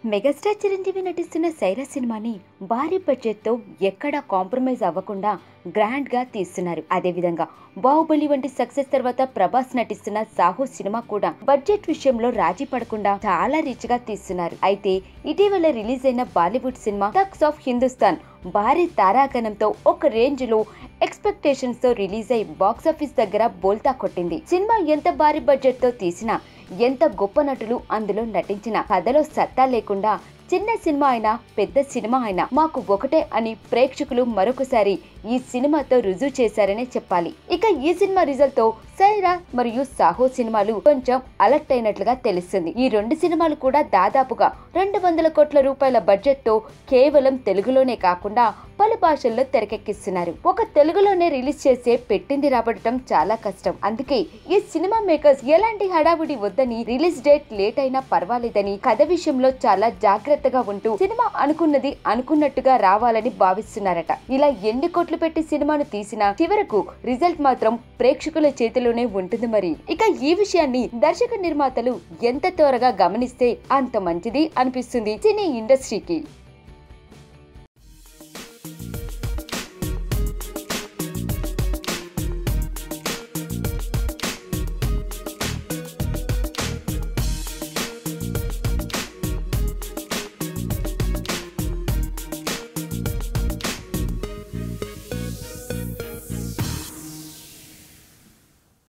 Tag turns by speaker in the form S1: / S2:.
S1: megastar Chiranjeevi నటిస్తున్న సైరా సినిమాని భారీ బడ్జెట్ తో ఎక్కడా కాంప్రమైజ్ అవ్వకుండా గ్రాండ్ గా తీస్తున్నారు అదేవిధంగా బాహుబలి వంటి సక్సెస్ తర్వాత ప్రభాస్ నటిస్తున్న సాహో సినిమా కూడా బడ్జెట్ విషయంలో రాజీ పడకుండా చాలా రిచ్ గా తీస్తున్నారు అయితే ఇటీవల రిలీజ్ అయిన బాలీవుడ్ సినిమా టక్స్ ఆఫ్ హిందుస్థాన్ భారీ తారాగణంతో ఒక రేంజ్ లో ఎక్స్పెక్టేషన్స్ తో రిలీజ్ అయి బాక్సాఫీస్ దగ్గర బోల్తా కొట్టింది సినిమా ఎంత భారీ బడ్జెట్ తో తీసినా ఎంత గొప్ప నటులు అందులో నటించిన కథలో సత్తా లేకుండా చిన్న సినిమా అయినా పెద్ద సినిమా అయినా మాకు ఒకటే అని ప్రేక్షకులు మరొకసారి ఈ సినిమాతో రుజువు చేశారనే చెప్పాలి ఇక ఈ సినిమా రిజల్ట్ తో సైరా మరియు సాహో సినిమాలు కొంచెం అలర్ట్ అయినట్లుగా తెలుస్తుంది ఈ రెండు సినిమాలు కూడా దాదాపుగా రెండు వందల కోట్ల రూపాయల బడ్జెట్ తో కేవలం తెలుగులోనే కాకుండా పలు భాషల్లో తెరకెక్కిస్తున్నారు ఒక తెలుగులోనే రిలీజ్ చేసే పెట్టింది రాబడటం చాలా కష్టం అందుకే ఈ సినిమా మేకర్స్ ఎలాంటి హడావుడి వద్దని రిలీజ్ డేట్ లేట్ అయినా పర్వాలేదని కథ విషయంలో చాలా జాగ్రత్తగా ఉంటూ సినిమా అనుకున్నది అనుకున్నట్టుగా రావాలని భావిస్తున్నారట ఇలా ఎన్ని కోట్లు పెట్టి సినిమాను తీసినా చివరకు రిజల్ట్ మాత్రం ప్రేక్షకుల చేతిలోనే ఉంటుంది మరి ఇక ఈ విషయాన్ని దర్శక నిర్మాతలు ఎంత త్వరగా గమనిస్తే అంత మంచిది అనిపిస్తుంది సినీ ఇండస్ట్రీకి